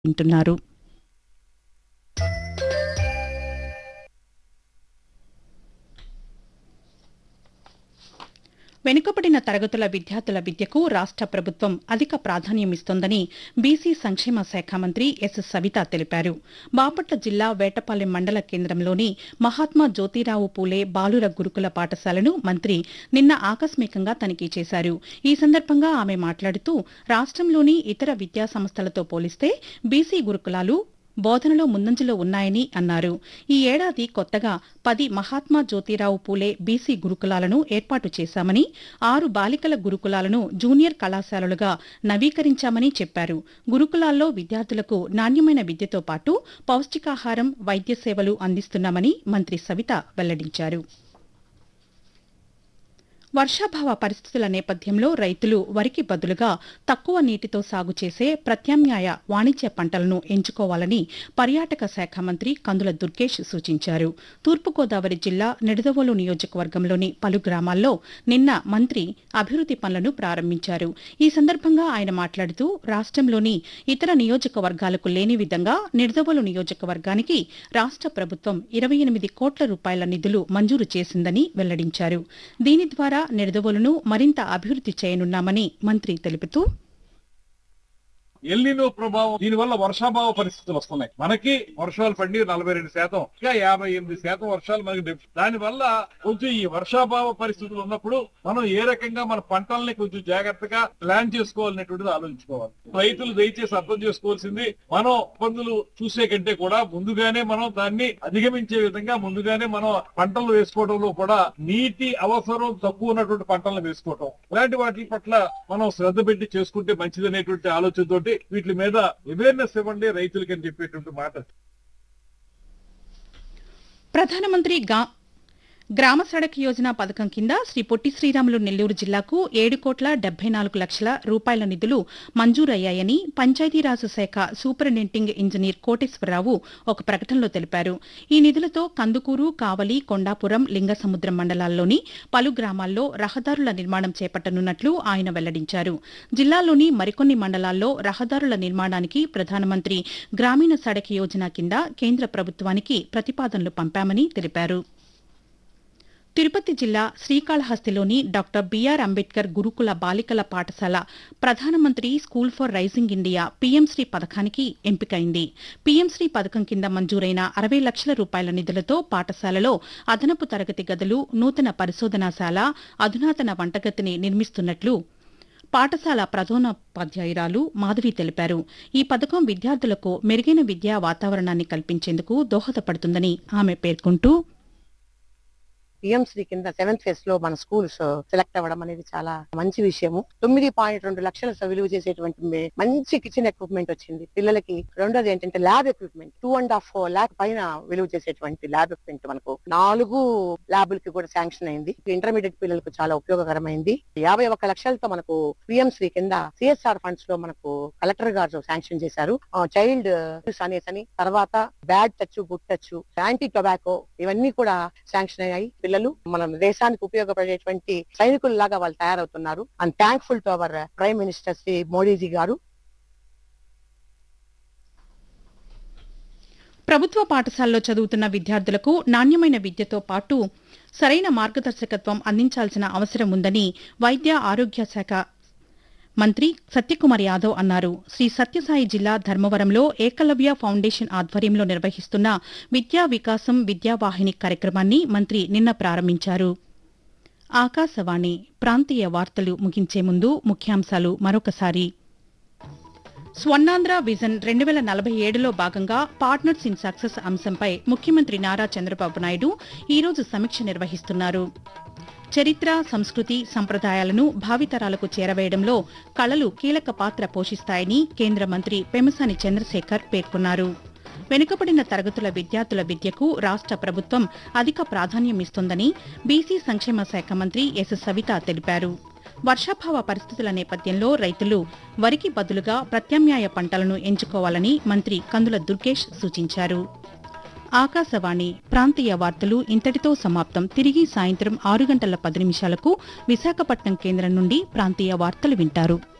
వింటున్నారు వెనుకబడిన తరగతుల విద్యార్థుల విద్యకు రాష్ట ప్రభుత్వం అధిక ప్రాధాన్యమిస్తోందని బీసీ సంక్షేమ శాఖ మంత్రి ఎస్ సవిత తెలిపారు బాపట్ల జిల్లా వేటపాలెం మండల కేంద్రంలోని మహాత్మా జ్యోతిరావు పూలే బాలుర గురుకుల పాఠశాలను మంత్రి నిన్న ఆకస్మికంగా తనిఖీ చేశారు ఈ సందర్భంగా ఆమె మాట్లాడుతూ రాష్ట్రంలోని ఇతర విద్యా సంస్థలతో పోలిస్తే బీసీ గురుకులాలు బోధనలో ముందంజలో ఉన్నాయని అన్నారు ఈ ఏడాది కొత్తగా పది మహాత్మా జ్యోతిరావు పూలే బీసీ గురుకులాలను ఏర్పాటు చేశామని ఆరు బాలికల గురుకులాలను జూనియర్ కళాశాలలుగా నవీకరించామని చెప్పారు గురుకులాల్లో విద్యార్థులకు నాణ్యమైన విద్యతో పాటు పౌష్టికాహారం వైద్య సేవలు అందిస్తున్నామని మంత్రి సవిత వెల్లడించారు వర్షాభావ పరిస్థితుల నేపథ్యంలో రైతులు వరికి బదులుగా తక్కువ నీటితో సాగు చేసే ప్రత్యామ్నాయ వాణిజ్య పంటలను ఎంచుకోవాలని పర్యాటక శాఖ మంత్రి కందుల దుర్గేష్ సూచించారు తూర్పుగోదావరి జిల్లా నిడదవోలు నియోజకవర్గంలోని పలు గ్రామాల్లో నిన్న మంత్రి అభివృద్ది పనులను ప్రారంభించారు ఈ సందర్భంగా ఆయన మాట్లాడుతూ రాష్ట్రంలోని ఇతర నియోజకవర్గాలకు లేని విధంగా నిడదవోలు నియోజకవర్గానికి రాష్ట్ర ప్రభుత్వం ఇరవై ఎనిమిది కోట్ల రూపాయల నిధులు మంజూరు చేసిందని వెల్లడించారు దీని ద్వారా నిడదవోలును మరింత అభివృద్ది చేయనున్నామని మంత్రి తెలుపుతూ ఎల్నినో ప్రభావం దీని వల్ల వర్షాభావ పరిస్థితులు వస్తున్నాయి మనకి వర్షాలు పడి నలభై రెండు శాతం ఇంకా యాభై ఎనిమిది శాతం వర్షాలు మనకి డిఫ్- దాని వల్ల కొంచెం ఈ వర్షాభావ పరిస్థితులు ఉన్నప్పుడు మనం ఏ రకంగా మన పంటల్ని కొంచెం జాగ్రత్తగా ప్లాన్ చేసుకోవాలనేటువంటిది ఆలోచించుకోవాలి రైతులు దయచేసి అర్థం చేసుకోవాల్సింది మనం ఇబ్బందులు చూసే కంటే కూడా ముందుగానే మనం దాన్ని అధిగమించే విధంగా ముందుగానే మనం పంటలు వేసుకోవడంలో కూడా నీటి అవసరం తక్కువ ఉన్నటువంటి పంటలను వేసుకోవటం ఇలాంటి వాటి పట్ల మనం శ్రద్ధ పెట్టి చేసుకుంటే మంచిదనేటువంటి ఆలోచనతోటి వీటి మీద అవేర్నెస్ ఇవ్వండి రైతులకి అని చెప్పేటువంటి మాట ప్రధానమంత్రి గా గ్రామ సడక్ యోజన పథకం కింద శ్రీ పొట్టి శ్రీరాములు నెల్లూరు జిల్లాకు ఏడు కోట్ల డెబ్బై నాలుగు లక్షల రూపాయల నిధులు మంజూరయ్యాయని పంచాయతీరాజ్ శాఖ సూపరింటెండింగ్ ఇంజనీర్ కోటేశ్వరరావు ఒక ప్రకటనలో తెలిపారు ఈ నిధులతో కందుకూరు కావలి కొండాపురం లింగసముద్రం మండలాల్లోని పలు గ్రామాల్లో రహదారుల నిర్మాణం చేపట్టనున్నట్లు ఆయన వెల్లడించారు జిల్లాలోని మరికొన్ని మండలాల్లో రహదారుల నిర్మాణానికి ప్రధానమంత్రి గ్రామీణ సడక్ యోజన కింద కేంద్ర ప్రభుత్వానికి ప్రతిపాదనలు పంపామని తెలిపారు తిరుపతి జిల్లా శ్రీకాళహస్తిలోని డాక్టర్ బిఆర్ అంబేద్కర్ గురుకుల బాలికల పాఠశాల ప్రధానమంత్రి school for rising India PM SHRI పథకానికి ఎంపికైంది పీఎంశ్రీ పథకం కింద మంజూరైన అరవై లక్షల రూపాయల నిధులతో పాఠశాలలో అదనపు తరగతి గదులు నూతన పరిశోధనాశాల అధునాతన వంటగతిని నిర్మిస్తున్నట్లు పాఠశాల ప్రధానోపాధ్యాయురాలు మాధవి తెలిపారు ఈ పథకం విద్యార్థులకు మెరుగైన విద్యా వాతావరణాన్ని కల్పించేందుకు దోహదపడుతుందని ఆమె పేర్కొంటూ పిఎంశ్రీ కింద సెవెంత్ ఫేజ్ లో మన స్కూల్స్ సెలెక్ట్ అవ్వడం అనేది చాలా మంచి విషయము తొమ్మిది పాయింట్ రెండు లక్షల విలువ చేసేటువంటి మే- మంచి కిచెన్ ఎక్విప్మెంట్ వచ్చింది పిల్లలకి రెండోది ఏంటంటే lab equipment two and half lakh పైన విలువ చేసేటువంటి ల్యాబ్ ఎక్విప్మెంట్ మనకు నాలుగు ల్యాబులకి కూడా శాంక్షన్ అయింది ఇంటర్మీడియట్ పిల్లలకు చాలా ఉపయోగకరమైంది యాభై ఒక్క లక్షలతో మనకు పిఎంశ్రీ కింద సిఎస్ఆర్ ఫండ్స్ లో మనకు కలెక్టర్ గారు శాంక్షన్ చేశారు చైల్డ్ అనేసి అని తర్వాత bad touch good touch anti tobacco ఇవన్నీ కూడా శాంక్షన్ అయ్యాయి పిల్లలు మన దేశానికి ఉపయోగపడేటువంటి సైనికుల్లాగా వాళ్ళు తయారవుతున్నారు and thankful to our prime minister Shri Modiji గారు ప్రభుత్వ పాఠశాలలో చదువుతున్న విద్యార్థులకు నాణ్యమైన విద్యతో పాటు సరైన మార్గదర్శకత్వం అందించాల్సిన అవసరం ఉందని వైద్య ఆరోగ్య శాఖ మంత్రి సత్యకుమార్ యాదవ్ అన్నారు శ్రీ సత్యసాయి జిల్లా ధర్మవరంలో ఏకలవ్య ఫౌండేషన్ ఆధ్వర్యంలో నిర్వహిస్తున్న విద్యా వికాసం విద్యావాహిని కార్యక్రమాన్ని మంత్రి నిన్న ప్రారంభించారు ఆకాశవాణి ప్రాంతీయ వార్తలు ముగించే ముందు ముఖ్యాంశాలు మరొకసారి స్వర్ణాంధ్ర విజన్ రెండు వేల నలభై ఏడులో భాగంగా పార్ట్నర్స్ ఇన్ సక్సెస్ అంశంపై ముఖ్యమంత్రి నారా చంద్రబాబు నాయుడు ఈరోజు సమీక్ష నిర్వహిస్తున్నారు చరిత్ర సంస్కృతి సంప్రదాయాలను భావితరాలకు చేరవేయడంలో కళలు కీలక పాత్ర పోషిస్తాయని కేంద్ర మంత్రి పెమసాని చంద్రశేఖర్ పేర్కొన్నారు వెనుకబడిన తరగతుల విద్యార్థుల విద్యకు రాష్ట ప్రభుత్వం అధిక ప్రాధాన్యమిస్తోందని బీసీ సంక్షేమ శాఖ మంత్రి ఎస్ సవిత తెలిపారు వర్షాభావ పరిస్థితుల నేపథ్యంలో రైతులు వరికి బదులుగా ప్రత్యామ్నాయ పంటలను ఎంచుకోవాలని మంత్రి కందుల దుర్గేష్ సూచించారు ఆకాశవాణి ప్రాంతీయ వార్తలు ఇంతటితో సమాప్తం తిరిగి సాయంత్రం ఆరు గంటల పది నిమిషాలకు విశాఖపట్నం కేంద్రం నుండి ప్రాంతీయ వార్తలు వింటారు